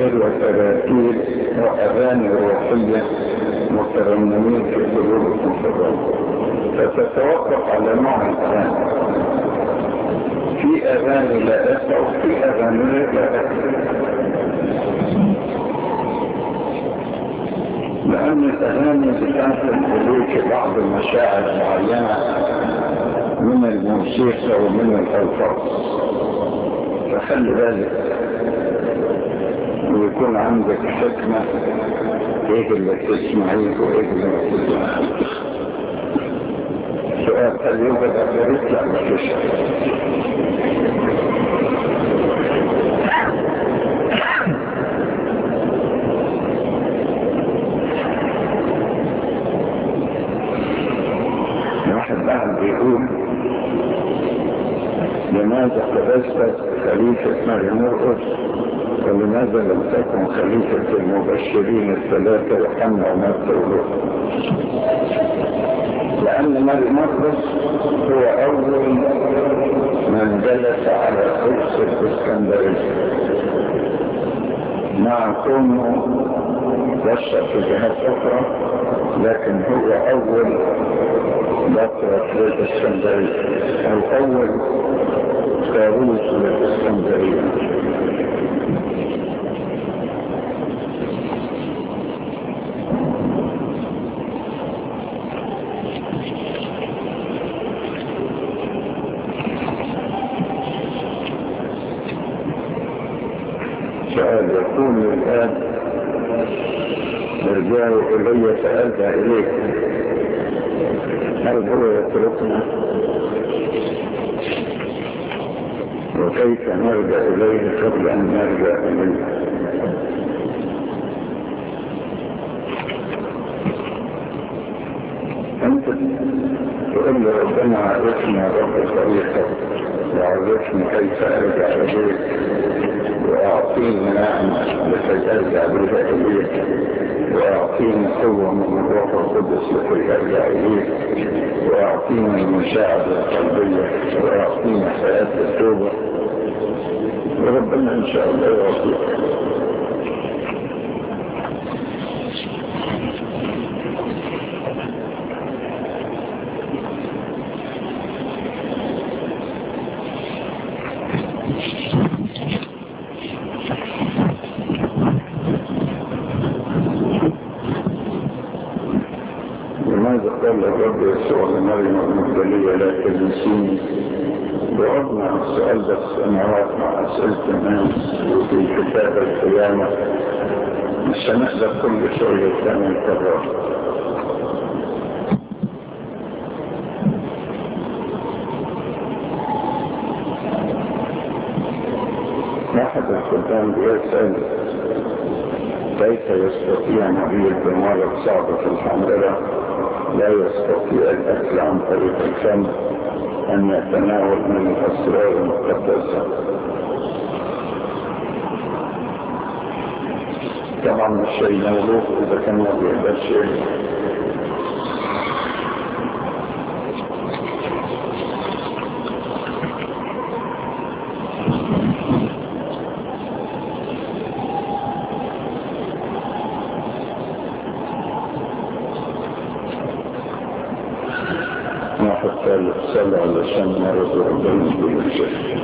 مزامير وتراتيل وأغاني روحية مترنمين في قلوبكم في الرب فتتوقف على نوع الأغاني في أغاني لا أسع وفي أغاني لا أسع لأن الأغاني بتنقل إليك بعض المشاعر معينة من الموسيقى ومن الألفاظ فخلي بالك ويكون عندك حكمة ايه اللي تسمعيه وايه اللي ما تسمعيه سؤال هل يوجد أغاني؟ لا مفيش واحد قاعد بيقول لماذا قدست خليفة مريم مرقس ولماذا لم تكن خليفة المبشرين الثلاثة يوحنا ومتى ولوقا لأن مريم مرقس هو أول من جلس على كرسي الإسكندرية مع كونه بشر في جهات أخرى لكن هو أول بطرة للإسكندرية أو أول كاروس للإسكندرية سؤال يقول الآن ارجعوا إلي فأرجع إليكم هل هو يتركنا وكيف نرجع إليه قبل أن نرجع إليه أنت تقول ربنا عرفنا رب طريقك وعرفني كيف أرجع إليك وأعطيني نعمة لكي أرجع بها إليك وأعطيني قوة من الروح القدس لكي أرجع إليك وأعطيني المساعدة القلبية وأعطيني حياة التوبة وربنا إن شاء الله يعطيك لماذا قال الرب يسوع لمريم المبتلية لا تنسيني وعدنا على السؤال ده سنوات مع أسئلة الناس وفي كتاب القيامة مش هنقدر كل شوية ثاني كرار واحد الخدام بيسأل كيف يستطيع مريض بمرض صعب في الحنجرة لا يستطيع الأكل عن طريق الفم أن يتناول من الأسرار المقدسة طبعا الشيء مولوك إذا كان ما بيقدرش واحد ثالث صلى علشان مرض ربنا كل شيء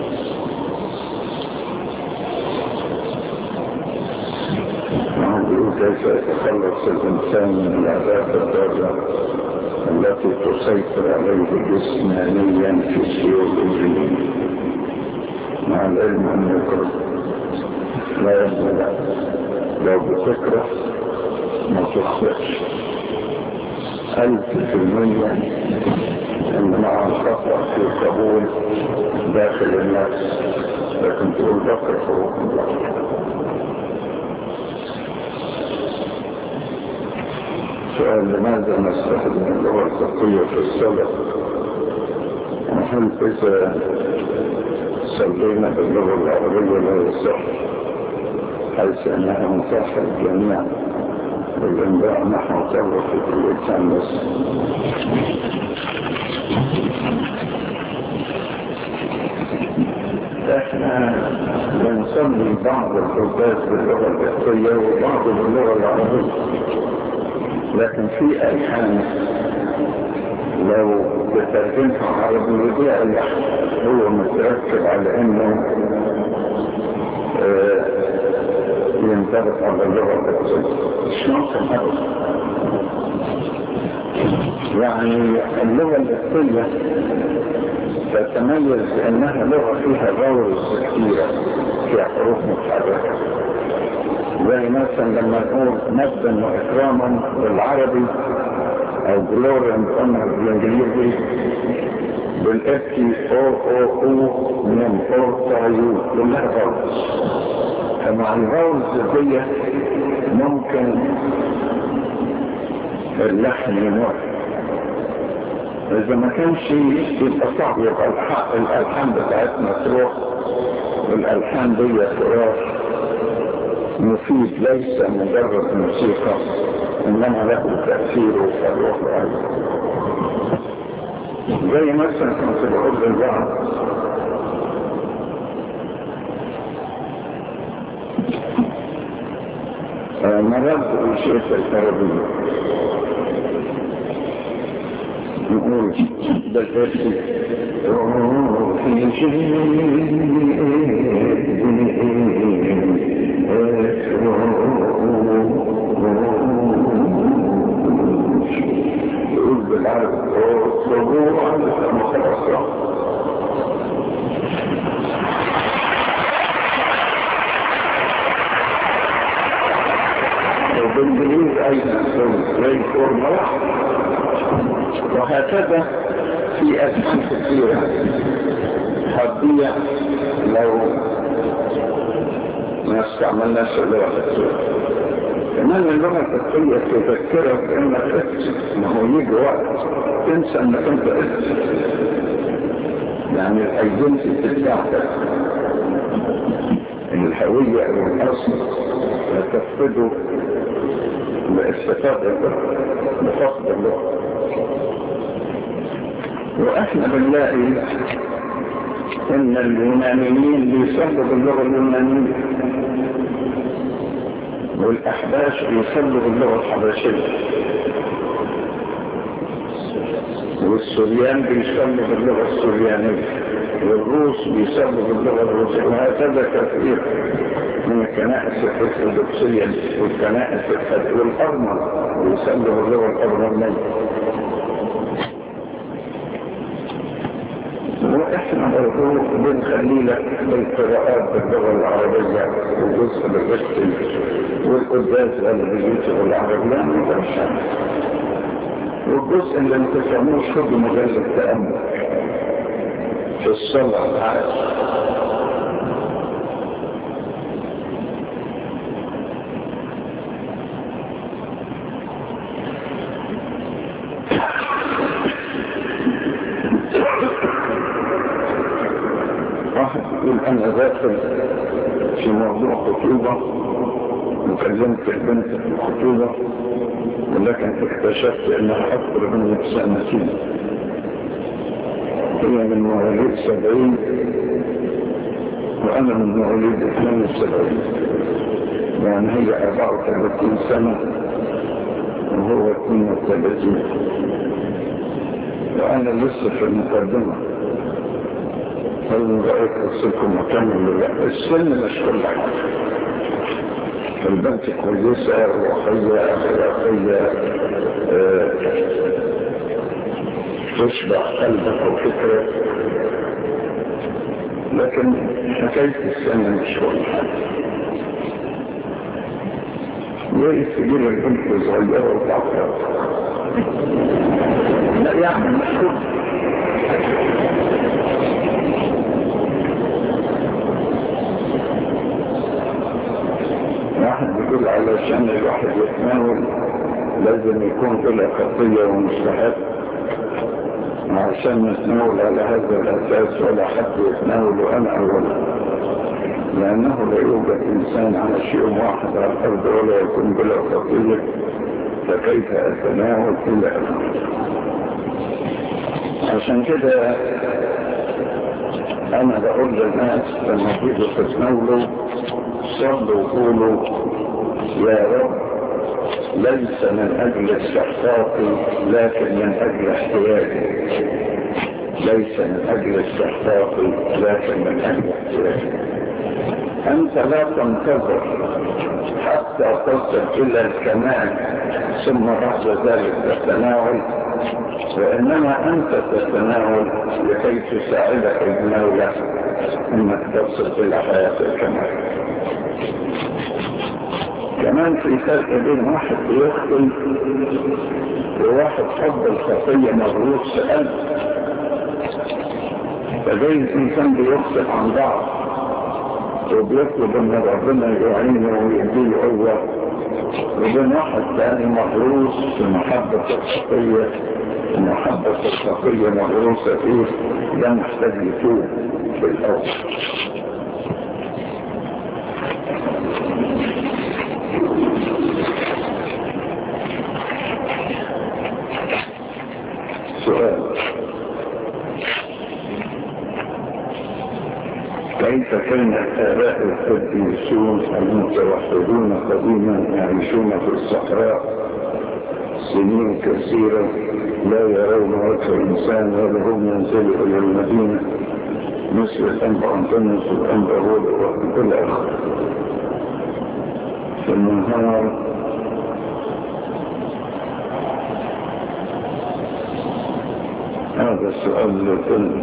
كيف يتخلص الإنسان من العذاب الضارة التي تسيطر عليه جسمانيا في سيوله مع العلم أن يكره لا يبدأ لو بتكره ما تخطئش ألف في المية أن مع الخطأ في قبول داخل الناس لكن تقول بكر فوق الله سؤال لماذا نستخدم اللغة التقية في الصلاة وهل إذا صلينا باللغة العربية لا يصح حيث أنها مصح الجميع والإنباء نحو تغرف في اللسان بس احنا بنسمي بعض القداس باللغة الإقصية وبعض باللغة العربية لكن في ألحان لو بترجمها عربي يضيع اللحن هو متركب على انه آه ينطبق على اللغة الإقصية مش ممكن أبدا يعني اللغة الإقصية تتميز بأنها لغة فيها غورز كثيرة فيها حروف متحركة زي مثلا لما نقول مجدا وإكراما بالعربي أو جلوري اند اونر بالإنجليزي بالإفتي أو أو أو من أو تعيو كلها غورز فمع الغورز دي ممكن اللحن يمر إذا ما كانش يبقى صعب يبقى الألحان بتاعتنا تروح والألحان دي تراث مفيد ليس مجرد موسيقى إنما له تأثير وفروح أيضا زي مثلا كنت بقول للبعض مرات الشيخ الكهربية يقول بالفرسي روحي يقول بالعربي روح خلاص وبالجنود ايضا زي فورمولا وهكذا في أسماء كثيرة حربية لو ما استعملناش اللغة التركية كمان اللغة التركية تذكرك انك اكتب ما هو يجي وقت تنسى انك انت اكتب يعني الايدنتي بتاعتك الهوية او الاصل تفقده باستفادة بفقد اللغة واحنا بنلاقي ان اليونانيين بيصلوا باللغة اليونانية والاحباش بيصلوا باللغة الحبشية والسوريان بيصلوا باللغة السوريانية والروس بيصلوا باللغة الروسية وهكذا كثير من الكنائس الارثوذكسية والكنائس والارمن بيصلوا باللغة الارمنية واحنا برضو بنخلي لك بالقراءات باللغه العربيه وجزء بالرسل والقداس الانجليزي والعربي لا ما والجزء اللي ما تفهموش خدوا مجال التامل في الصلاه العادي واحد يقول انا داخل في موضوع خطوبة وكلمت البنت في الخطوبة ولكن اكتشفت انها اكبر مني بسنتين هي من مواليد سبعين وانا من مواليد اثنين وسبعين يعني هي اربعة وثلاثين سنة وهو اثنين وثلاثين وانا لسه في المقدمة هل رأيك أرسلكم مكمل ولا لا السن مش كل حاجة البنت كويسة روحية أخلاقية اه تشبع قلبك وفكرك لكن حكاية السن مش كل حاجة ليه تجيب البنت صغيرة وتعطيها لا يعني مش كل واحد بيقول علشان الواحد يتناول لازم يكون كل خطية ومستحب عشان نتناول على هذا الأساس ولا حد يتناول أنا أولا لأنه لا يوجد إنسان على شيء واحد على الأرض ولا يكون بلا خطية فكيف أتناول إلا أنا عشان كده انا بقول للناس لما تيجوا تتناولوا صلوا وقولوا يا رب ليس من اجل استحقاقي لكن من اجل احتياجي ليس من اجل استحقاقي لكن من اجل احتياجي انت لا تنتظر حتى تصل الى الكمال ثم بعد ذلك تتناول وانما انت تتناول لكي تساعدك المولى انك تصل الى حياه الكمال كمان في فرق بين واحد بيخطي وواحد حب الخطيه مغروس في قلبه فزي الانسان بيخطئ عن بعض وبيطلب ان ربنا يعينه ويديه قوه وبين واحد ثاني مغروس في محبه الخطيه ومحبه الخطيه مغروسه فيه ده محتاج يتوب في الاول سؤال كيف كان الآباء القديسون المتوحدون قديما يعيشون في الصحراء سنين كثيرة لا يرون وجه الإنسان ولا هم ينزلوا إلى المدينة مثل الأنبا أنطونيوس والأنبا هود وكل آخر في النهار هذا السؤال اللي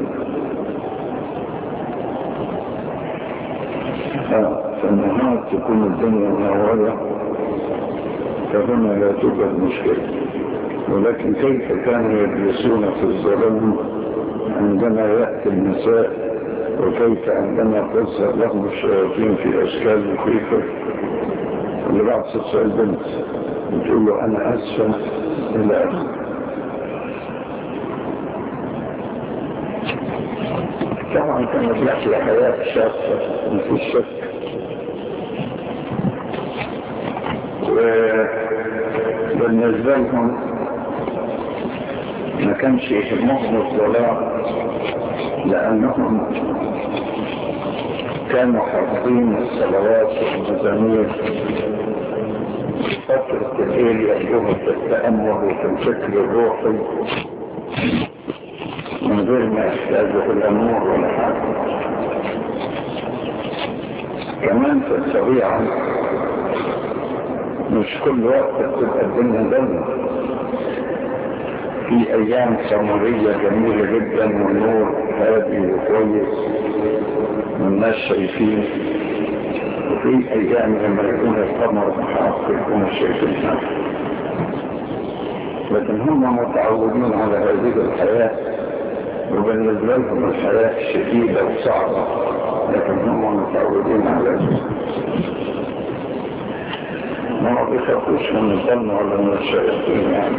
في النهار تكون الدنيا منورة فهنا لا توجد مشكلة ولكن كيف كانوا يجلسون في الظلام عندما يأتي المساء وكيف عندما تظهر لهم الشياطين في أشكال مخيفة اللي بعد تسأل بنت بتقول له أنا أسفة إلى آخره طبعا كانت لك حياة شاقة مفيش شك وبالنسبة لهم ما كانش يهمهم الظلام لأنهم كانوا حافظين الصلوات والمزامير فترة الليل يأتوهم في التأمل وفي الفكر الروحي من غير ما يحتاجوا الأمور ولا حاجة كمان في الطبيعة مش كل وقت بتبقى الدنيا ضلمة في أيام سمرية جميلة جدا والنور هادي وكويس والناس شايفين وفي أيام لما يكون القمر محاط يكون شايفين حاجة لكن هم متعودين على هذه الحياة وبالنسبة لهم الحياة شديدة وصعبة لكن هم متعودين على ذلك ما بيخافوش من الظن ولا من الشياطين يعني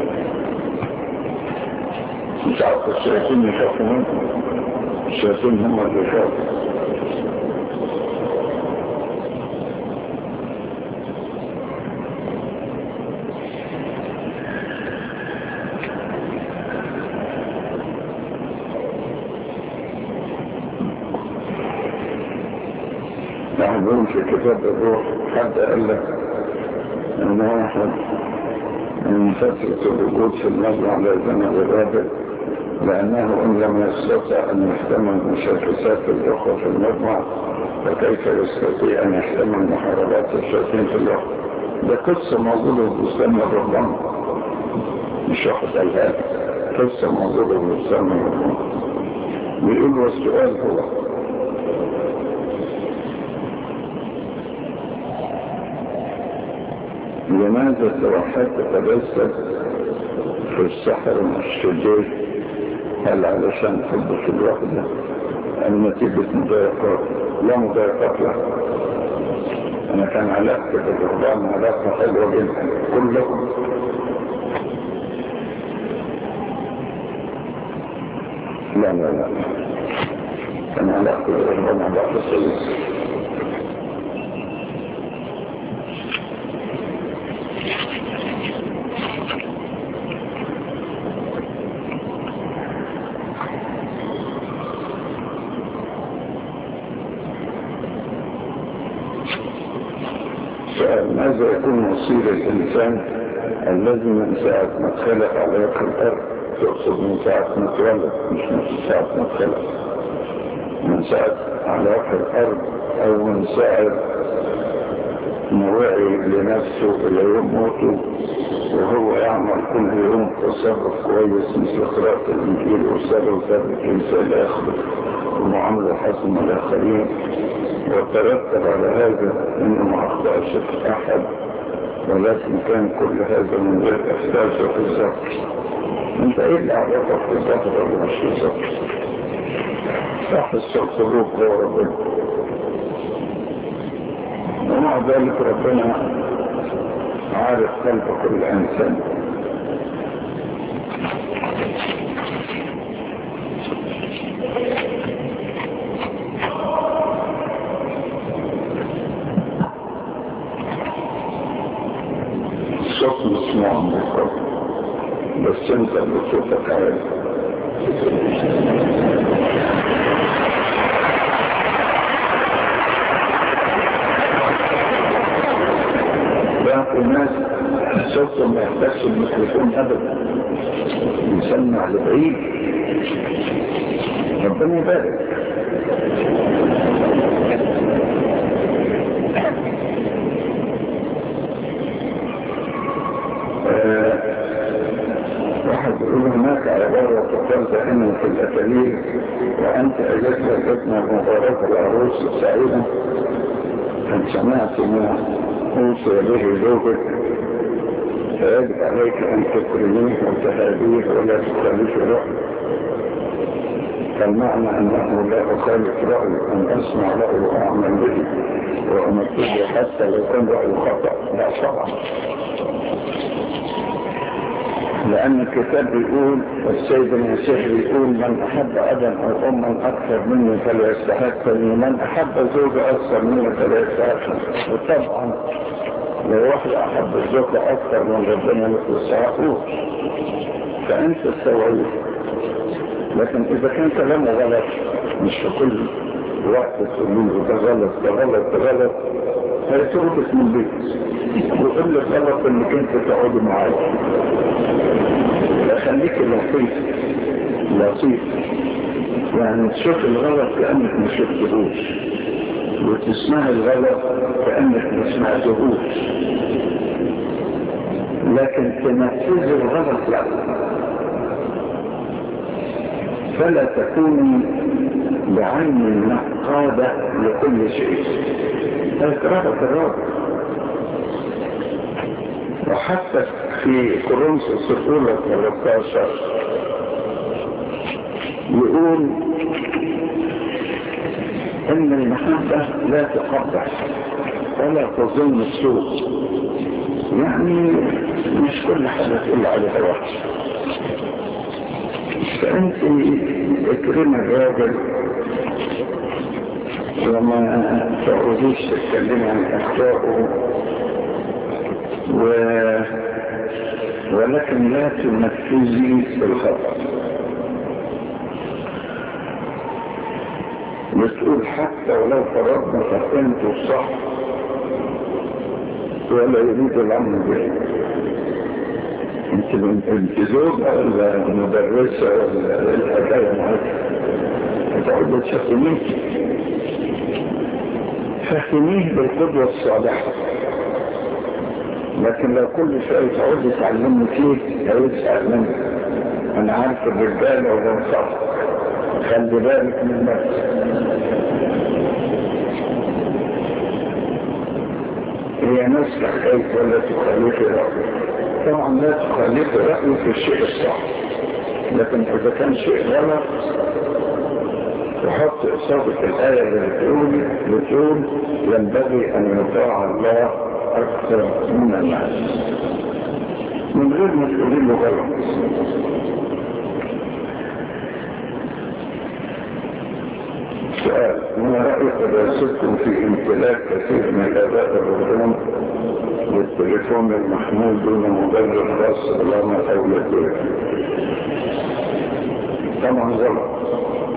مش عارف الشياطين يخافوا منهم الشياطين هم اللي يخافوا يقول في كتاب الروح حد قال لك ان واحد من فترة الوجود في المجمع لازم الرابع لأنه إن لم يستطع أن يحتمل مشاكسات الأخوة في المجمع فكيف يستطيع أن يحتمل محاربات الشياطين في الأخوة ده قصة موجودة في الإسلام الرحمن مش واحد قالها قصة موجودة في الإسلام الرحمن بيقول والسؤال هو لماذا توحدت تبسط في السحر والشجاج هل علشان تحبك الوحدة أم نتيجة مضايقات لا مضايقات لا أنا كان علاقتي بالرهبان علاقة حلوة جدا كلهم لا لا لا كان علاقتي بالرهبان علاقة سيئة سؤال ماذا يكون مصير الإنسان الذي من ساعة ما اتخلق على وجه الأرض تقصد من ساعة ما اتولد مش من ساعة ما اتخلق من ساعة على وجه الأرض أو من ساعة موعي لنفسه إلى يوم موته وهو يعمل كل يوم تصرف كويس مثل قراءة الإنجيل وصلاة وثابت الإنسان الآخر ومعاملة حسنة الآخرين وترتب على هذا انه ما اخطأش في احد ولكن كان كل هذا من غير احساس وفي الذكر انت ايه اللي عرفك في الذكر ولا مش في الذكر صح القلوب هو ربنا ومع ذلك ربنا عارف قلب كل انسان الصوت مسموع من الصوت بس انت اللي صوتك عالي باقي الناس صوتهم ما يحتاجش الميكروفون ابدا يسمع لبعيد ربنا يبارك واحد يقول هناك عبارة تقال دائما في الأتاليل وأنت أجدت لجتنا مباركة العروس السعيدة أن سمعت ما أوصي به زوجك فيجب عليك أن تكرميه وتهاديه ولا تخالف رأيه فالمعنى أنه لا أخالف رأيه أن أسمع رأيه وأعمل به وأمثله حتى لو كان رأيه خطأ لا طبعا لأن الكتاب بيقول والسيد المسيح بيقول من أحب أبا أو أما أكثر مني فلا يستحق من أحب زوجة أكثر مني فلا يستحق وطبعا لو واحد أحب الزوجة أكثر من ربنا ما يستحقوش فأنت تسويه لكن إذا كان كلامه غلط مش في كل وقت تقول له ده غلط ده غلط ده غلط هيتركك من البيت ويقول لك غلط انك انت تقعد معاه خليك لطيف لطيف يعني تشوف الغلط كأنك ما شفتهوش وتسمع الغلط كأنك ما سمعتهوش لكن تنفذ الغلط لا فلا تكوني بعين نقادة لكل شيء اكرهك الرابط وحتى في كورنثوس الأولى 13 يقول إن المحبة لا تقبح ولا تظن السوء يعني مش كل حاجة تقول عليها وحش فأنت اكرم الراجل وما تعوديش تتكلمي عن أخطائه و... ولكن لا تنفذي بالخطأ بتقول حتى ولو فرضنا فكنت الصح ولا يريد الامر به انت انت زوجة ولا مدرسة ولا الحكاية معاك هتقعد تفهميه فهميه بالقدوة الصالحة لكن لو كل شيء تعود تعلمني فيه هيسأل منك انا عارف الرجالة وبنصح خلي بالك من نفسك هي نفسك خايف ولا تخليك رأيك طبعا لا تخليك رأيك في الشيء الصح لكن اذا كان شيء غلط تحط إصابة الآية اللي بتقول بتقول ينبغي أن يطاع الله أكثر من الناس من غير ما تقولي له غلط سؤال ما رأيك دراستكم في امتلاك كثير من الآباء الرسول للتليفون المحمول دون مبرر خاص بلما أولته طبعا غلط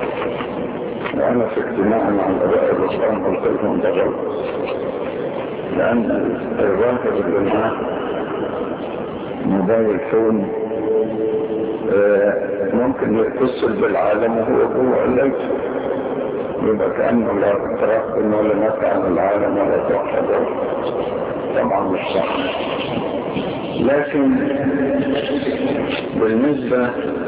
وأنا في اجتماع مع الآباء الرسول قلت لهم ده غلط لأن الراهب اللي معاه موبايل فون آه، ممكن يتصل بالعالم وهو جوه الليل يبقى كأنه لا تراقب ولا نفع عن العالم ولا تحضر طبعا مش صح لكن بالنسبة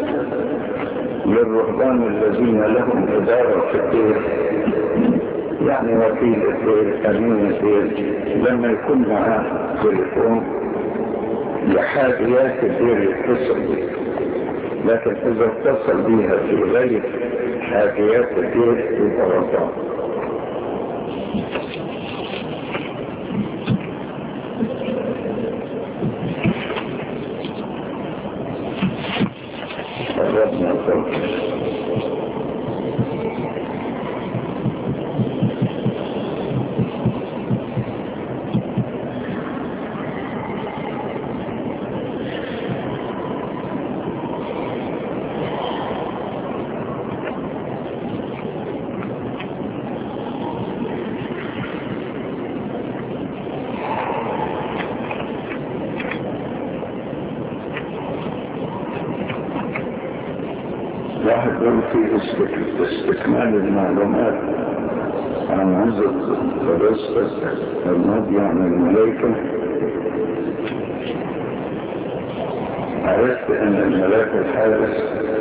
للرهبان الذين لهم إدارة في الدير يعني وكيل الدير أمين الدير لما يكون معاه تليفون لحاجيات الدير يتصل به لكن إذا اتصل بها في غير حاجيات الدير يبقى غلطان قربنا الصوت واحد يقول في استك- استكمال المعلومات عن عزة الرزق الماضي عن الملائكة عرفت ان الملاك الحارس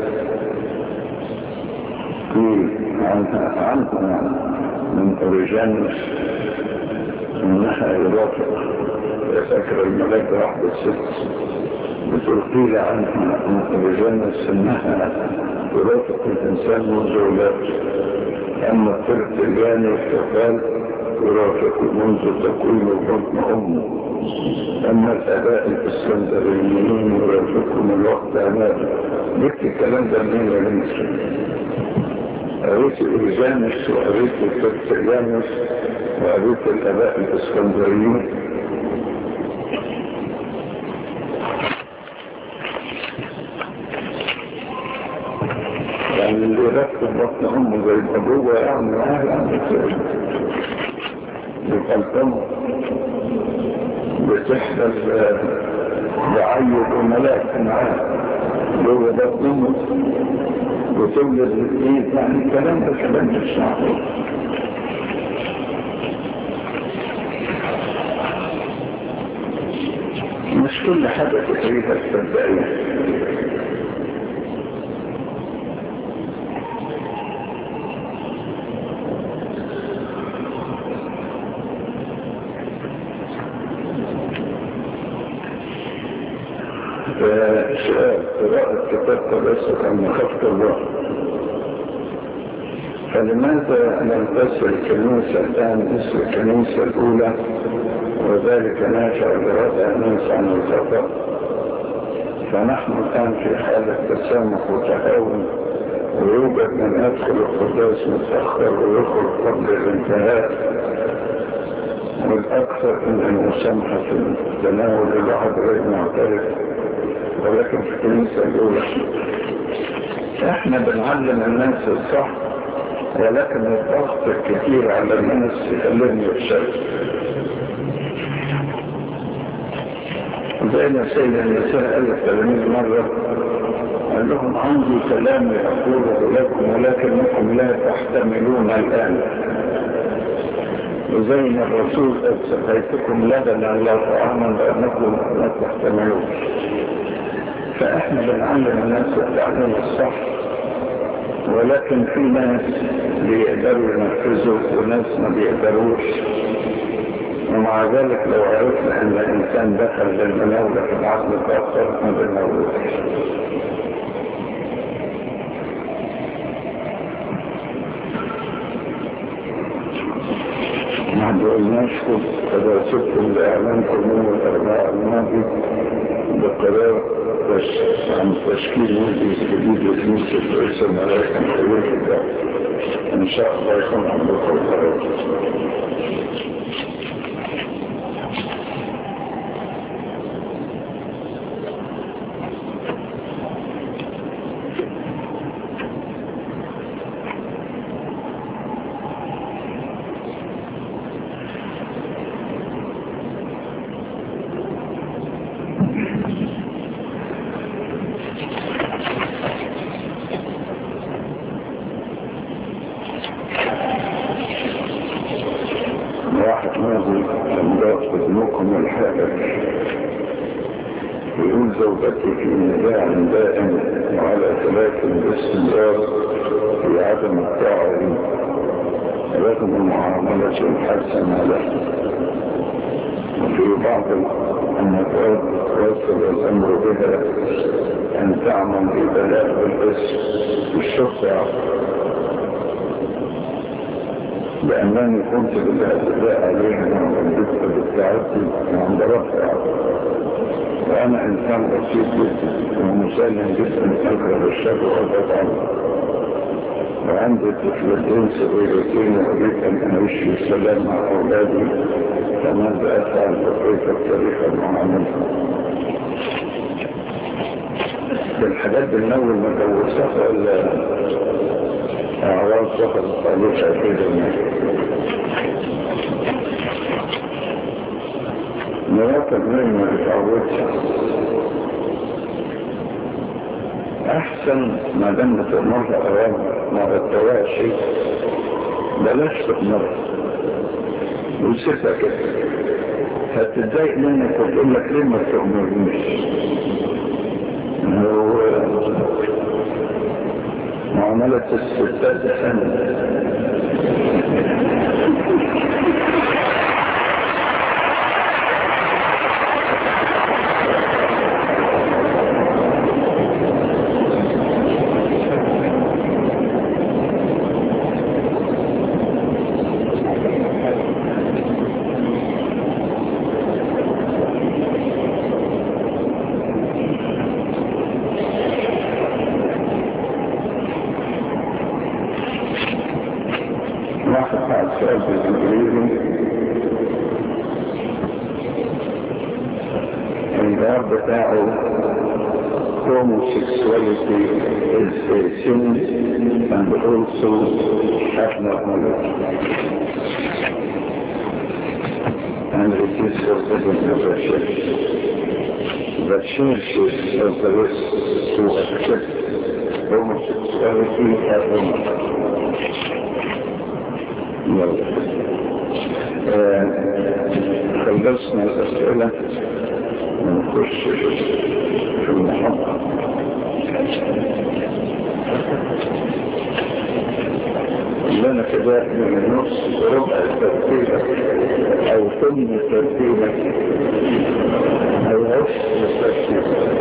قيل عنها عنها من اوريجانوس انها يرافق فاكر الملاك راح بالست بتقول قيل عنها من اوريجانوس انها يرافق الانسان منذ ولادته اما الطرف الجاني فقال يرافق منذ تكوين بطن امه اما الاباء الاسكندريين يرافقهم الوقت امامه جبت الكلام ده منين يا بنتي قريت اوريجانوس وقريت الترتليانوس وقريت الاباء الاسكندريين يعني اللي يركب بطن امه زي الابوه يعني معاه يعني يبقى الام بتحدث بعيد وملاك معاه جوه بطن امه وتولد الايد يعني الكلام ده كلام مش معقول مش كل حاجة تقريبا تصدقيها سؤال قراءة كتاب تبسط عن مخافة الله فلماذا لم تسر الكنيسة الآن اسم الكنيسة الأولى وذلك ناشئ لردع الناس عن الخطأ فنحن الآن في حالة تسامح وتهاون ويوجد من يدخل القداس متأخر ويخرج قبل الانتهاء والأكثر من المسامحة في تناول الواحد غير معترف ولكن في الكنيسة الأولى احنا بنعلم الناس الصح ولكن الضغط الكثير على الناس يخليهم يفشلوا زي ما سيد النساء قال التلاميذ مرة قال لهم عندي كلام أقوله لكم ولكنكم لا تحتملون الآن وزي ما الرسول قد سقيتكم لبنا لا طعاما لأنكم لا تحتملون فاحنا بنعلم الناس التعليم الصح ولكن في ناس بيقدروا ينفذوا وناس ما بيقدروش ومع ذلك لو عرفنا ان الانسان دخل للمناولة في العقل تأثر ما بنقولوش ما قلناش إذا سبتم لإعلانكم من الأربعاء الماضي بقرار عن تشكيل مجلس جديد لكنيسة رئيس الملائكة مخيوط الله إن شاء الله يكون عندكم القرار ابنكم الحائر يقول زوجتي في نزاع دائم وعلى ثلاث باستمرار في عدم الطاعة لي رغم المعاملة الحسنة له وفي بعض النقاط وصل الأمر بها أن تعمل ببلاء بالاسم والشفع لأنني كنت بالاعتداء عليها وردت بالتعدي عند رفع وأنا إنسان بسيط جدا ومسلم جدا أكره الشر والبطل وعندي طفلتين صغيرتين وأريد أن أعيش في سلام مع أولادي فماذا أفعل بقية التاريخ المعاملة بالحاجات بالنول ما جوزتها إلا أعراض فقط طالوسة كده مراتب من ما بتعودش احسن ما دام تأمرها اوام ما بتواها شيء بلاش تأمرها وسيبها كده هتتضايق منك وتقول لك ليه ما تأمرنيش هو معاملة الستات سنة واحد بعد سؤال بالانجليزي الجواب بتاعه homosexuality is a sin and also abnormality and it is forbidden of the church. The church is of the risk to accept homosexuality as a خلصنا الأسئلة ونخش في المحطة لنا كده من نص ربع ترتيبة أو ثمن ترتيبة أو عشر ترتيبة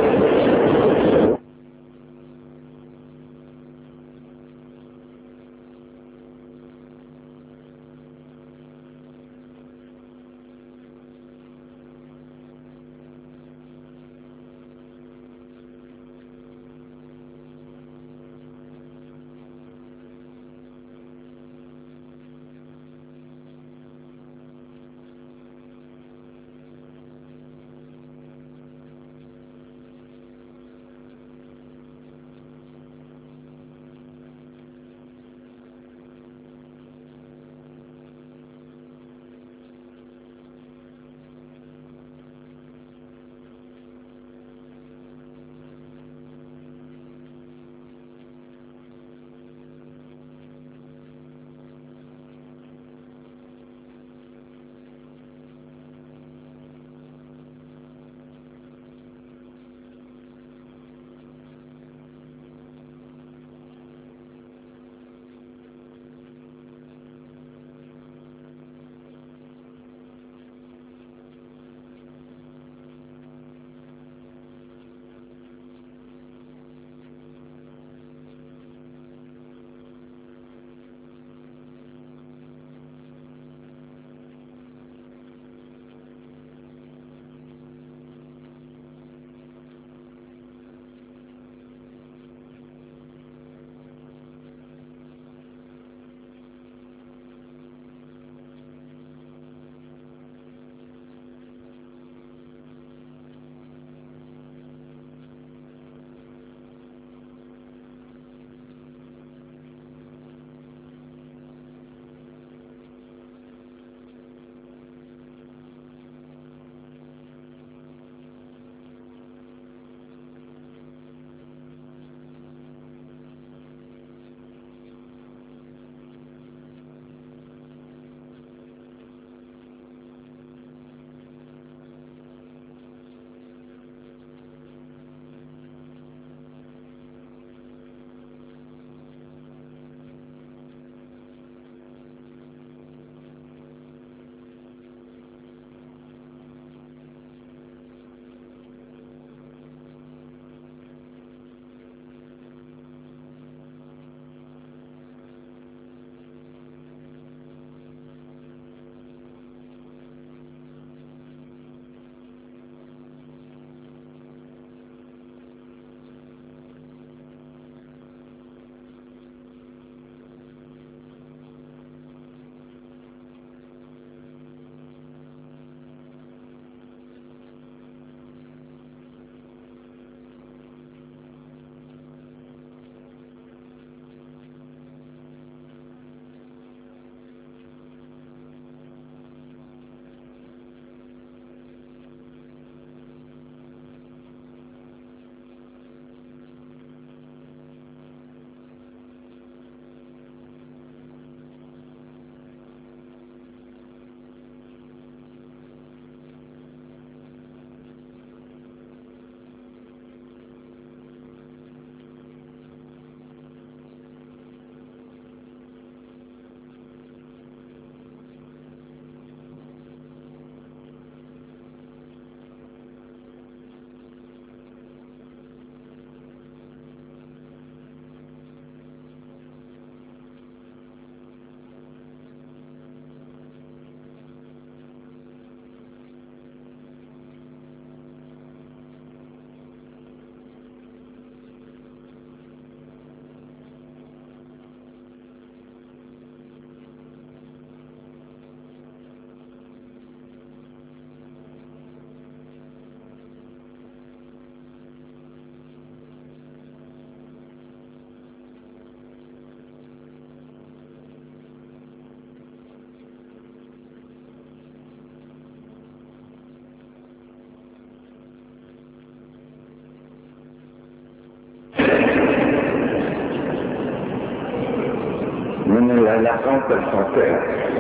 العلاقات الخاطئة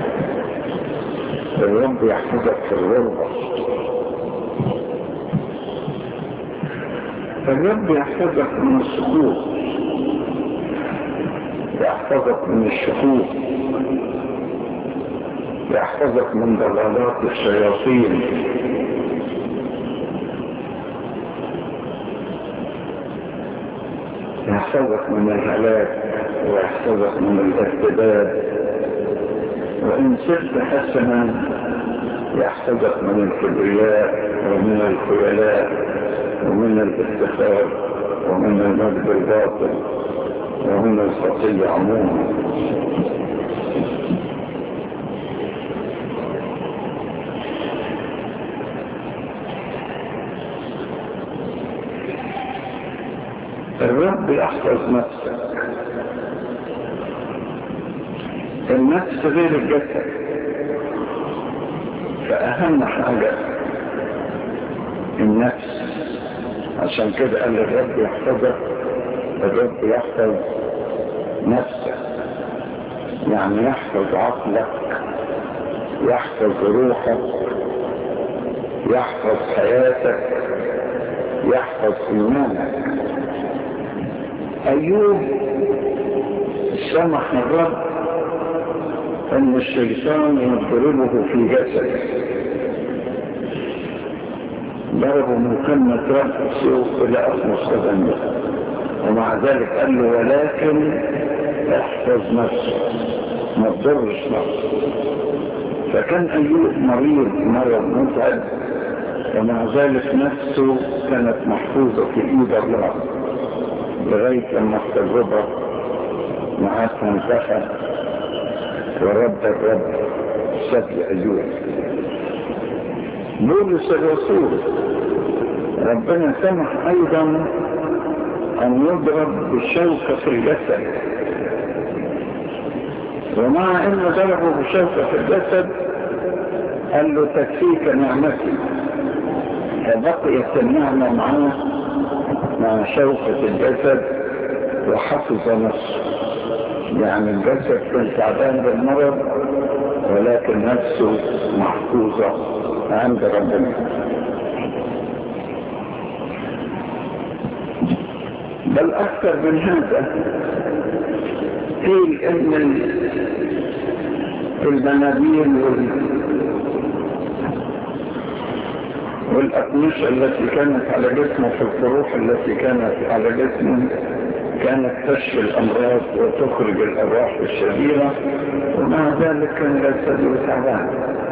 الرب يحفظك في الغربة الرب يحفظك من السقوط يحفظك من الشكوك يحفظك من ضلالات الشياطين يحفظك من الهلاك ويحفظك من الارتداد وإن سرت حسنا يحفظك من الكبرياء ومن الخيلاء ومن الافتخار ومن المجد الباطل ومن الخطية عموما الرب يحفظ نفسك النفس غير الجسد فأهم حاجة النفس عشان كده قال الرب يحفظك الرب يحفظ نفسك يعني يحفظ عقلك يحفظ روحك يحفظ حياتك يحفظ ايمانك ايوب سمح الرب ان الشيطان يضربه في جسده ضربه من قمة رأسه إلى أخمص قدمه ومع ذلك قال له ولكن احفظ نفسك ما تضرش نفسك فكان أيوب مريض مرض متعب ومع ذلك نفسه كانت محفوظة في إيد الله لغاية لما التجربة معاه انتهى ورد الرب سبي أيوب بولس الرسول ربنا سمح ايضا ان يضرب بالشوكة في الجسد ومع انه ضربه بالشوكة في الجسد قال له تكفيك نعمتي فبقيت النعمة معاه مع شوكة الجسد وحفظ نفسه يعني الجسد كان تعبان بالمرض ولكن نفسه محفوظة عند ربنا بل أكثر من هذا قيل إن المناديل وال... والأقمشة التي كانت على جسمه في القروح التي كانت على جسمه كانت تشفي الأمراض وتخرج الأرواح الشريرة ومع ذلك كان جسده تعبان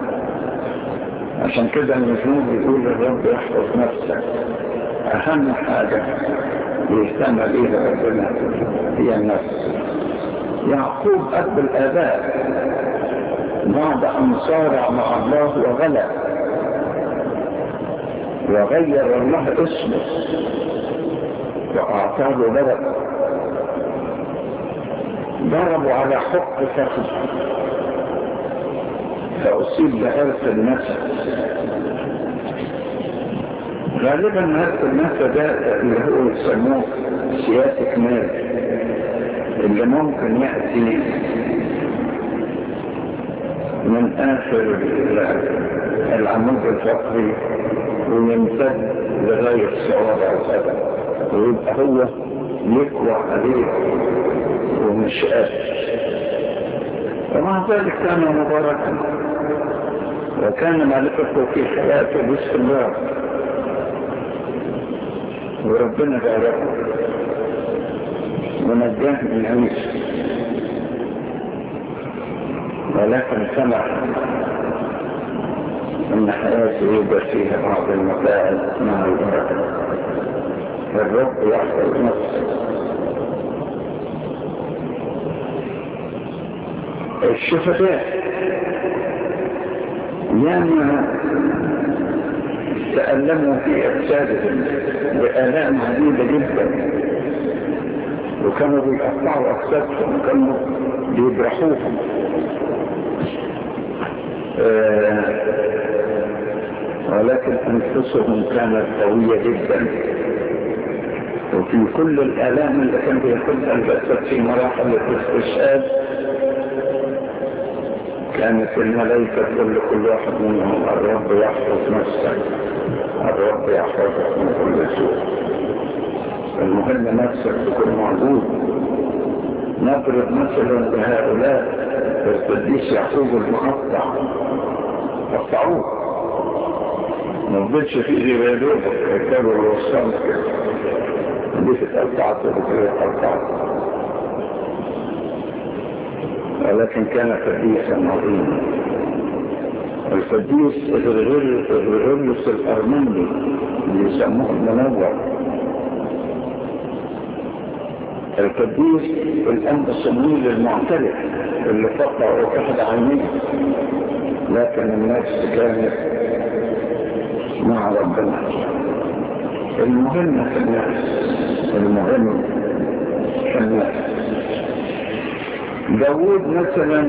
عشان كده المزمور بيقول الرب يحفظ نفسك أهم حاجة يهتم بيها ربنا هي النفس يعقوب أب الآباء بعد أن صارع مع الله وغلب وغير الله اسمه وأعطاه بركة ضربوا على حق فخذ فأصيب بهرس النسل غالبا هرس النسل ده اللي هو يسموه سياسة مال اللي ممكن يأتي من آخر العمود الفقري ويمتد لغاية صوابع القدم ويبقى هو يقوى عليه ومش قادر ومع ذلك كان مباركا وكان مالكته في حياته باستمرار وربنا باركه ونجاه من عيسى ولكن سمع ان حياته يبقى فيها بعض المتاعب مع البركه الرب يحفظ نفسه الشفقاء يعني تألموا في أجسادهم بآلام عديدة جدا وكانوا بيقطعوا أجسادهم وكانوا بيجرحوهم آه ولكن أنفسهم كانت قوية جدا وفي كل الآلام اللي كان بياخدها الجسد في مراحل الاستشهاد كانت الملائكة تقول لكل واحد منهم الرب يحفظ نفسك الرب يحفظك من كل سوء المهم نفسك تكون موجود نضرب مثلا لهؤلاء القديس يعقوب المقطع قطعوه ما فضلش فيه غير دوبك كانوا الوصال كده دي اتقطعت وكده اتقطعت ولكن كان قديسا عظيما القديس الغرلس الارمني اللي يسموه المنور القديس الأنبا الصمويل المعترف اللي فقع وكحد عينيه لكن الناس كانت مع ربنا المهم في الناس المهم في الناس داود مثلا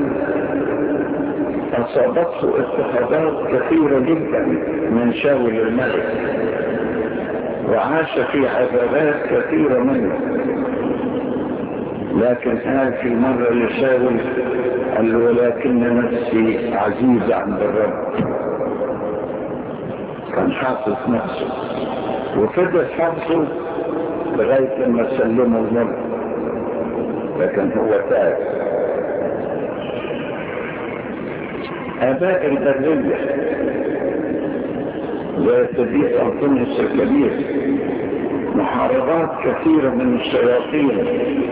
أصابته اضطهادات كثيرة جدا من شاول الملك وعاش في عذابات كثيرة منه لكن قال في مرة لشاول قال له ولكن نفسي عزيزة عند الرب كان حافظ نفسه وفضل حافظه لغاية لما سلمه الملك لكن هو تاب آباء البرية زي القديس أنطونيوس الكبير محاربات كثيرة من الشياطين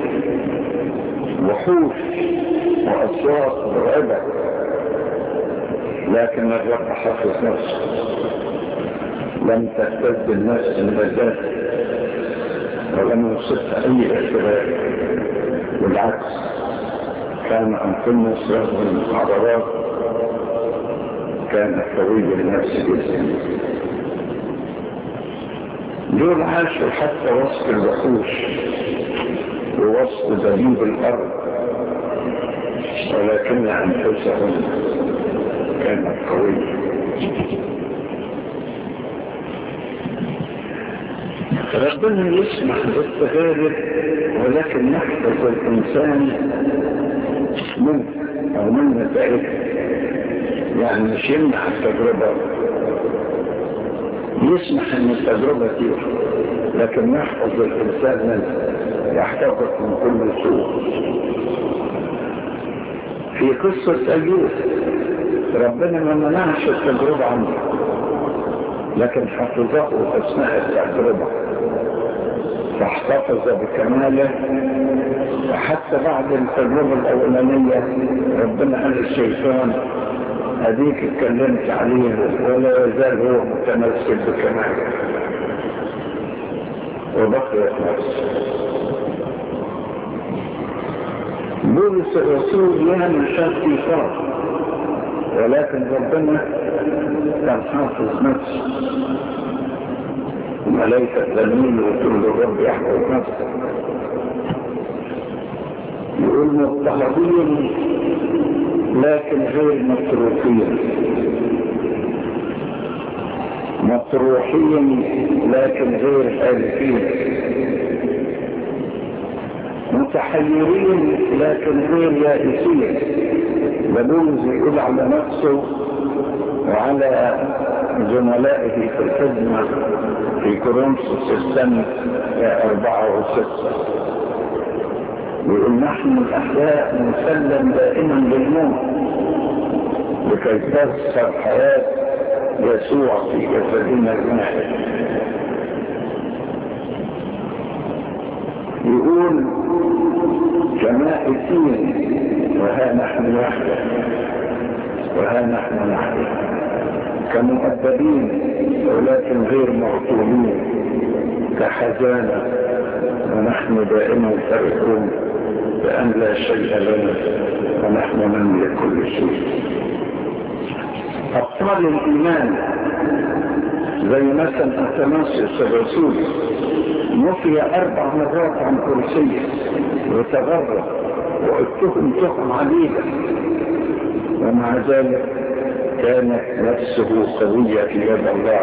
وحوش وأصوات مرعبة لكن الرب حفظ نفسه لم تهتز النفس النجاة ولم يصبها أي اعتراف بالعكس كان أنطونيوس رغم المحاربات كان قوي النفس جدا دول عاشوا حتى وسط الوحوش ووسط دبيب الأرض ولكن أنفسهم كانت قوية ربنا يسمح بالتجارب ولكن نحفظ الإنسان منه أو من نتائجه يعني مش يمنع التجربة يسمح ان التجربة تيجي لكن يحفظ الانسان منه يحتفظ من كل سوء في قصة ايوب ربنا ما منعش التجربة عنه لكن حفظه اثناء التجربة فاحتفظ بكماله وحتى بعد التجربة الاولانية ربنا قال الشيطان هذيك اتكلمت عليه ولا يزال هو متمسك بكماله وبقيت نفسه بولس الرسول يعمل شرط صار ولكن ربنا كان حافظ نفسه الملائكة تلمين وتقول الرب يحفظ نفسه يقول مضطهدين لكن غير مطروحين مطروحين لكن غير حالفين متحيرين لكن غير يائسين بلوز يقول على نفسه وعلى زملائه في الخدمة في كورنثوس السنة أربعة وستة يقول نحن الأحياء نسلم دائما للموت لكي تظهر حياة يسوع في جسدنا الواحد يقول كمائتين وها نحن وحده وها نحن نحن كمؤدبين ولكن غير مغفولين كحزانة ونحن دائما فرحون بأن لا شيء لنا ونحن نملك كل شيء أبطال الإيمان زي مثلا أتناسيوس الرسول نفي أربع مرات عن كرسيه وتغرب واتهم تهم عديدة ومع ذلك كانت نفسه قوية في يد الله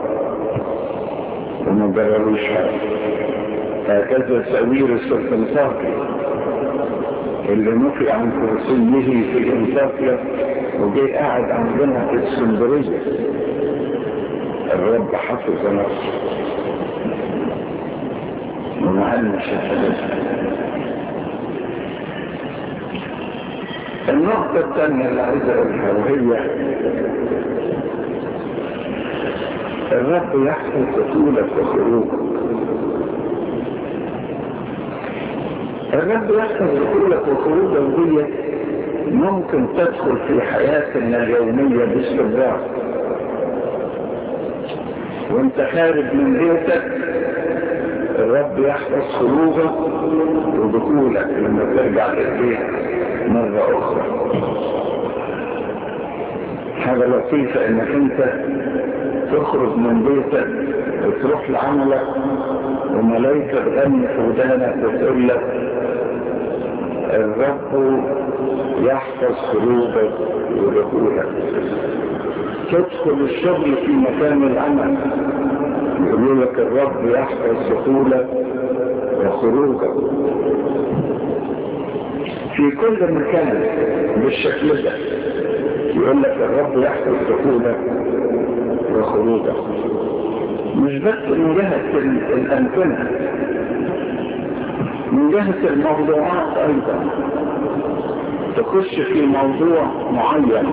وما جرالوش هكذا سأوير السلطنطاقي اللي نفي عن كرسيه في انطاكيا وجي قاعد عندنا في اسكندريه الرب حفظ نفسه ومعلم شهادته النقطة الثانية اللي عايز اقولها وهي الرب يحفظ دخولك وخروجك الرب يحفظ دخولك وخروجك دي ممكن تدخل في حياتنا اليومية باستمرار وانت خارج من بيتك الرب يحفظ خروجك ودخولك لما ترجع للبيت مرة أخرى حاجة لطيفة انك انت تخرج من بيتك وتروح لعملك وملايكة تغني في ودانك وتقول لك الرب يحفظ خروجك ودخولك تدخل الشغل في مكان العمل يقول لك الرب يحفظ دخولك وخروجك في كل مكان بالشكل ده يقول لك الرب يحفظ دخولك وخروجك مش بس من جهة الأمكنة من جهة الموضوعات أيضا تخش في موضوع معين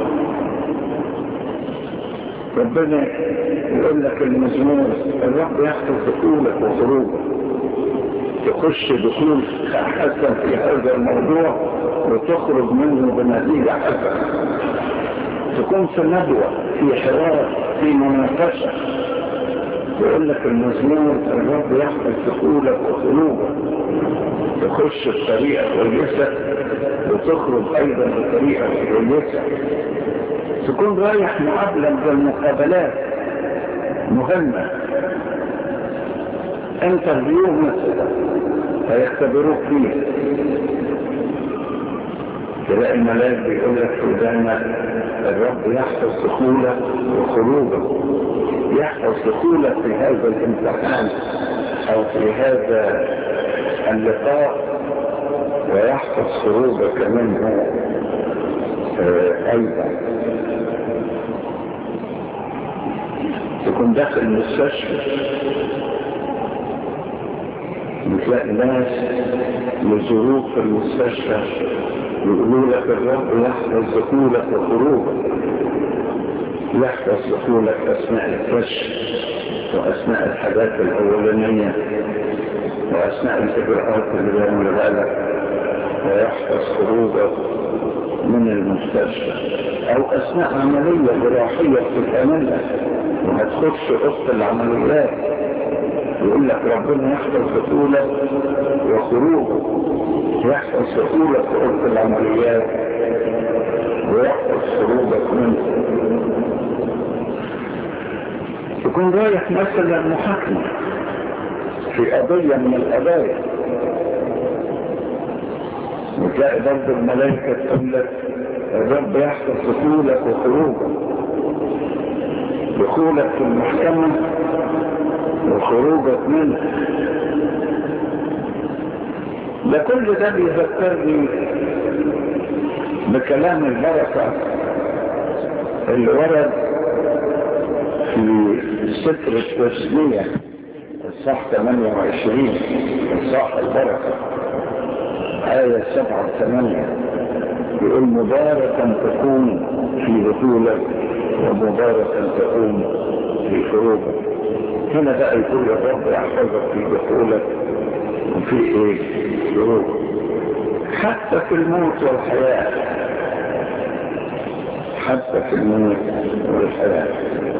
ربنا يقول لك المزمور الرب يحفظ دخولك وخروجك تخش دخول حسن في هذا الموضوع وتخرج منه بنتيجة حسنة تكون في ندوة في حوار في مناقشة يقول لك المزمور الرب يحفظ دخولك وخروجك تخش بطريقة كويسة وتخرج أيضا بطريقة كويسة تكون رايح مقابلة من المقابلات مهمة انترفيو مثلا هيختبروك فيه تلاقي الملاك بيقول لك في ودانك الرب يحفظ دخولك وخروجك يحفظ دخولك في هذا الامتحان او في هذا اللقاء ويحفظ خروجك منه آه ايضا تكون داخل المستشفى بتلاقي ناس يزوروك في المستشفى يقولوا لك الرب يحفظ دخولك وخروجك يحفظ دخولك اثناء الكشف واثناء الحاجات الاولانيه واثناء الاجراءات اللي بيعملها لك ويحفظ خروجك من المستشفى او اثناء عمليه جراحيه بتتعملها وهتخش وسط العمليات يقول لك ربنا يحفظ دخولك وخروجك يحفظ دخولك في وسط العمليات ويحفظ خروجك منه تكون رايح مثلا محاكمة في قضية من القضايا وتلاقي برضه الملائكة تقول لك الرب يحفظ دخولك وخروجك دخولك في المحكمة وخروجك منه ده كل ده بيذكرني بكلام البركة اللي ورد في ستر التسمية الصح 28 الصح البركة آية 7 8 يقول مباركا تكون في دخولك ومباركا تكون في خروجك هنا بقى يقول الرب يحفظك في دخولك وفي ايه خروجك حتى في الموت والحياة حتى في الموت والحياة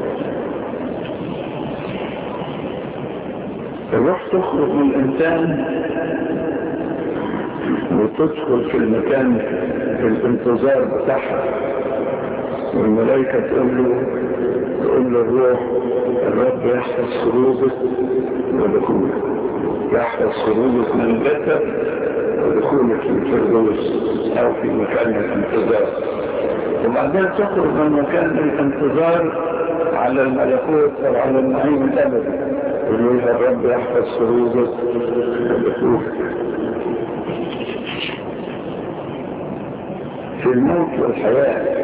الروح تخرج من الإنسان وتدخل في المكان في الانتظار بتاعها والملائكة تقول له تقول له الروح الرب يحفظ خروجك ودخولك يحفظ خروجك من بيتك ودخولك في الفردوس او في مكان الانتظار وبعدين تخرج من مكان الانتظار على الملكوت او على النعيم الابدي يقول الرب يحفظ خروجك ودخولك في الموت والحياة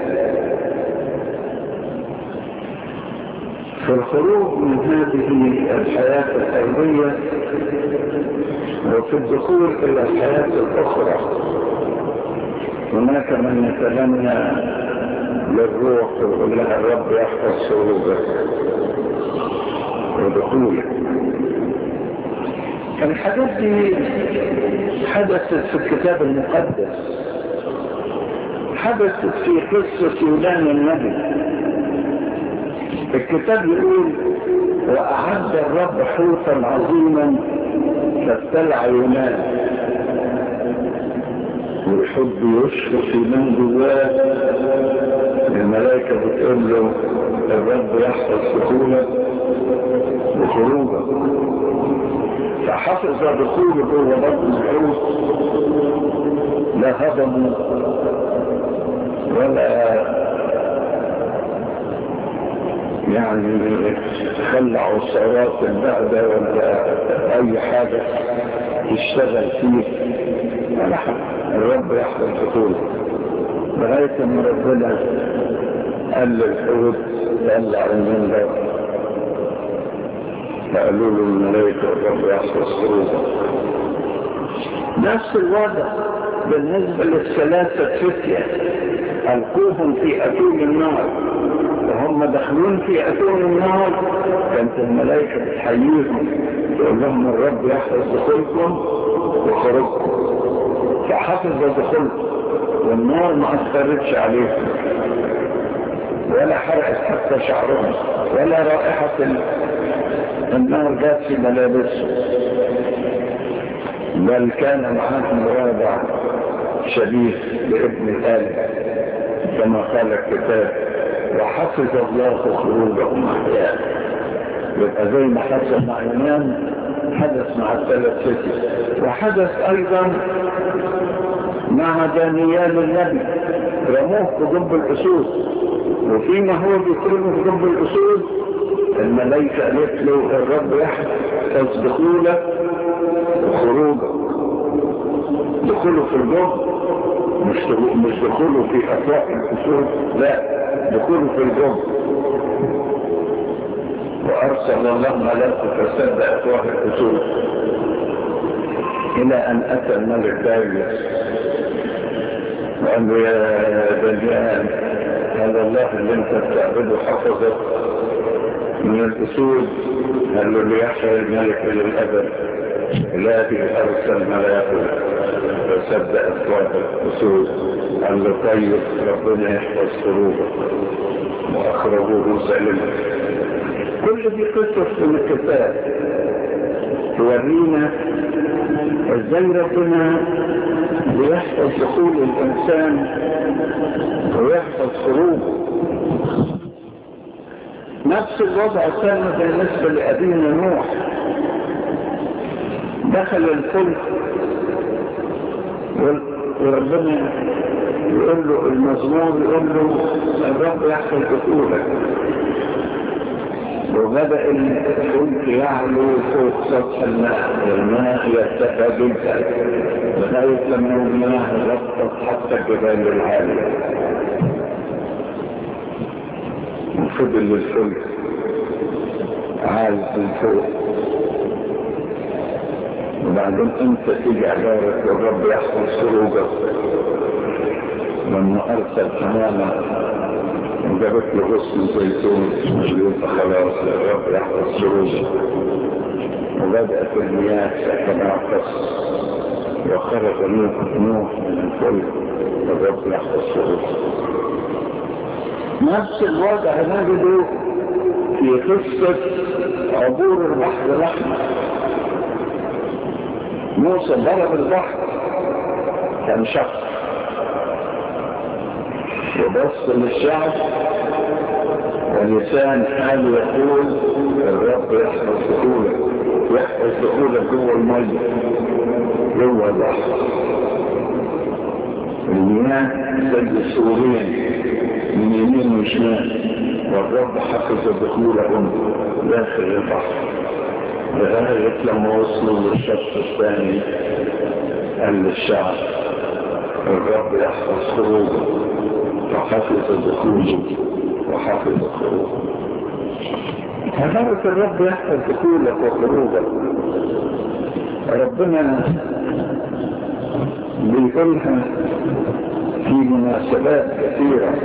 في الخروج من هذه الحياة الأرضية وفي الدخول إلى الحياة الأخرى هناك من يتمنى للروح ويقول لها الرب يحفظ سلوكك ودخولك الحاجات دي حدثت في الكتاب المقدس حدثت في قصة يونان النبي الكتاب يقول وأعد الرب حوتا عظيما فابتلع يونان والحب يشفق من جواه الملائكة بتقول له الرب يحفظ دخولك وخروجك فحفظ دخوله جوه بطن الحوت لا هضموا ولا يعني خلعوا الصوات البعدة ولا اي حاجة تشتغل فيه ولا الرب يحفظ دخوله لغاية ما ربنا قال للحوت طلع المنبر فقالوا له الملائكة الرب يحفظ خروجه نفس الوضع بالنسبة للثلاثة فتية ألقوهم في أتون النار وهم دخلون في أتون النار كانت الملائكة بتحييهم تقول لهم الرب يحفظ دخولكم وخروجكم فحفظ دخولكم والنار ما أثرتش عليهم ولا حرقت حتى شعرهم ولا رائحة النار جات في ملابسهم بل كان معاهم رابع شبيه لابن آدم كما قال الكتاب وحفظ الله خروجهم أحيانا يبقى زي ما حصل مع يونان حدث مع الثلاث فتي وحدث أيضا مع دانيال النبي رموه في ضب الأسود وفيما هو بيترمه في ضب الأسود الملائكة قالت له الرب يحفظ دخولك وخروجك دخوله في الجب مش مش دخوله في أفواق الأسود لا دخوله في الجب وأرسل الله ملاكه فسد أفواه الأسود إلى أن أتى الملك داريوس وقال له يا دجال هذا الله اللي انت بتعبده حفظك من الأسود قال له ليحفظ الملك إلى الأبد الذي أرسل ملاكه فسد أفواه الأسود قال له طيب ربنا يحفظ قلوبك وأخرجوه سلما كل دي قصص من الكتاب تورينا ازاي ربنا بيحفظ دخول الانسان ويحفظ خروجه نفس الوضع كان بالنسبه لابينا نوح دخل الفلك وربنا يقول له المزمور يقول له الرب يحفظ دخولك وبدأ الفلك يعلو فوق سطح الماء والماء يرتفع جدا لغاية لما المياه غطت حتى الجبال العالية وفضل الفلك عال من فوق وبعدين انت تيجي عبارة والرب يحفظ سروجك لما ارسل تماما وجابت له غصن زيتون مليون خلاص الرب يحفظ سروجه وبدأت المياه تتناقص وخرج نوح من الفلك الرب يحفظ سروجه نفس الوضع نجده في قصة عبور البحر الأحمر موسى ضرب البحر كان شخص وبص للشعب ولسان حاله يقول الرب يحفظ دخولك يحفظ دخولك جوه المية جوه البحر المياه زي السورين من يمين وشمال والرب حفظ دخولهم داخل البحر لغاية لما وصلوا للشط الثاني قال للشعب الرب يحفظ خروجه وحفظ دخوله وحفظ خروجه هدفة الرب يحفظ دخولك وخروجك ربنا بيقولها في مناسبات كثيرة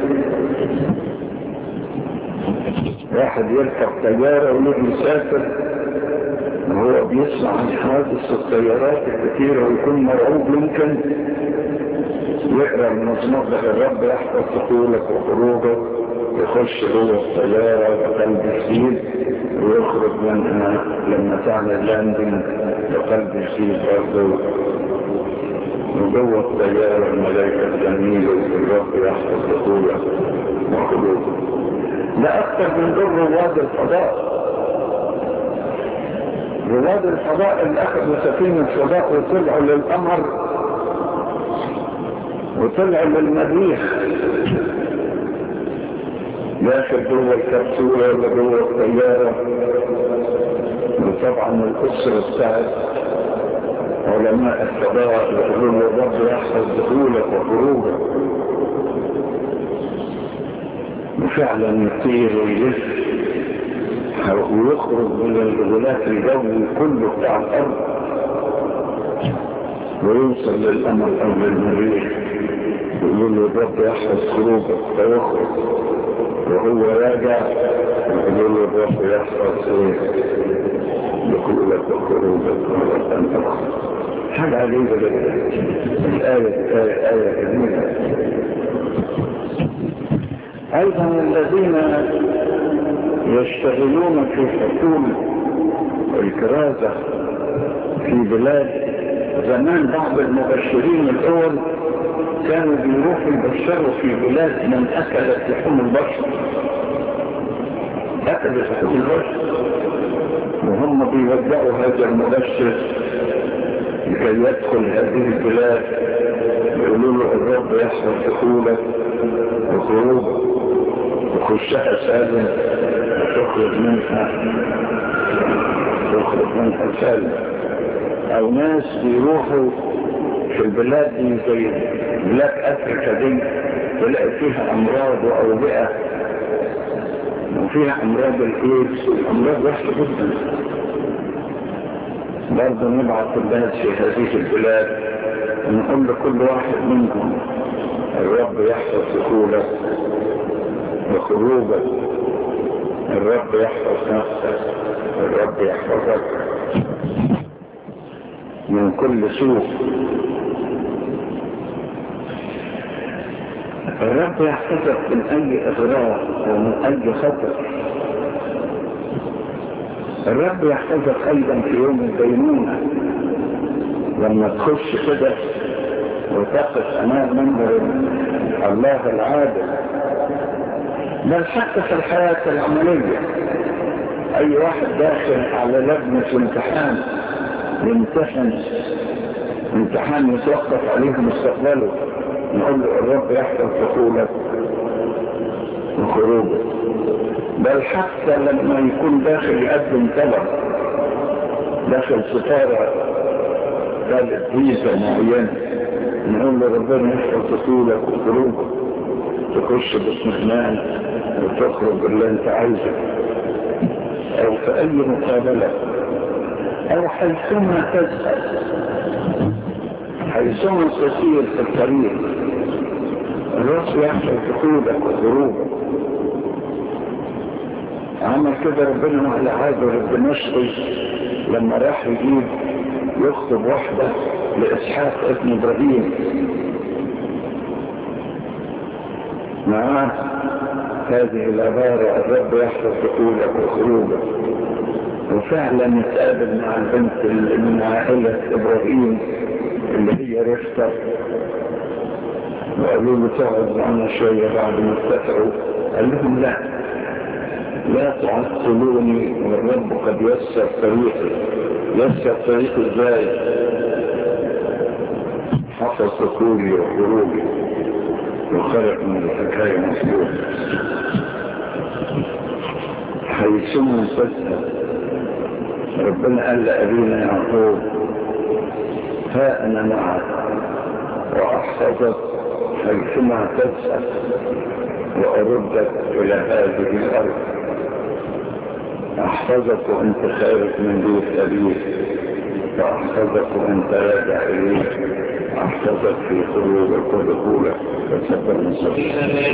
واحد يركب طيارة ويجي يسافر وهو بيسمع عن حوادث الطيارات الكثيرة ويكون مرعوب يمكن يقرأ من مصنوع الرب يحفظ دخولك وخروجك يخش جوه الطيارة بقلب جديد ويخرج منها لما تعمل لاندنج بقلب جديد برضه وجوه الطيارة الملائكة الجميلة والرب يحفظ دخولك وخروجك لا أكثر من دور رواد الفضاء رواد الفضاء اللي أخذوا سفينة فضاء وطلعوا للقمر وطلعوا للمريخ داخل جوه الكبسولة ولا جوه الطيارة وطبعا الأسرة بتاعت علماء الفضاء يقولون الرب يحفظ دخولك وخروجك وفعلا يطير ويلف ويخرج من الغلاف الجوي كله بتاع الأرض ويوصل للقمر أو للمريخ يقول له الرب يحفظ خروجك فيخرج وهو راجع يقول له الرب يحفظ ايه دخولك وخروجك مرة أخرى حاجة عجيبة جدا الآية آية آية جميلة أيضا الذين يشتغلون في حقول الكرازة في بلاد زمان بعض المبشرين الأول كانوا بيروحوا يبشروا في بلاد من أكلت لحوم البشر أكلت لحوم البشر وهم بيودعوا هذا المبشر لكي يدخل هذه البلاد يقولوا له الرب يحفظ دخولك وخروجك وخشها سالم وتخرج منها تخرج منها سالم او ناس بيروحوا في البلاد دي زي بلاد افريكا دي تلاقي فيها امراض واوبئه وفيها امراض الايدز امراض وحشه جدا برضه نبعث الناس في هذه البلاد ونقول لكل واحد منهم الرب يحفظ دخولك وخروجك الرب يحفظ نفسك الرب يحفظك من كل سوء الرب يحفظك من اي اغراء ومن اي خطر الرب يحفظك ايضا في يوم الدينونة لما تخش كده وتقف امام منظر الله العادل بل حتى في الحياة العملية اي واحد داخل على لجنة امتحان يمتحن امتحان يتوقف عليه مستقبله نقول له الرب يحفظ دخولك وخروجك بل حتى لما يكون داخل يقدم طلب داخل ستارة ثالث فيزا معينة نقول له ربنا يحفظ دخولك وخروجك تخش باطمئنان وتخرج اللي انت عايزه او في اي مقابلة او حيثما تذهب حيثما تسير في الطريق الرأس يحفظ دخولك وخروجك عمل كده ربنا على عاده دمشقي لما راح يجيب يخطب واحدة لإسحاق ابن إبراهيم معاه هذه العبارة الرب يحفظ دخولك وخروجك وفعلا يتقابل مع البنت من عائلة إبراهيم اللي هي رفقة وقالوا له تقعد معنا شوية بعد ما اتفقوا قال لهم لا لا تعطلوني والرب قد يسر طريقي يسر طريقي ازاي حفظ دخولي وخروجي وخرج من الحكاية مسلوب حيثما تذهب ربنا قال لأبينا يعقوب ها أنا معك وأحفظك حيثما تسأل وأردك إلى هذه الأرض أحفظك وأنت خارج من بيت أبيك وأحفظك وأنت راجع إليك أحفظك في خروجك ودخولك وسبب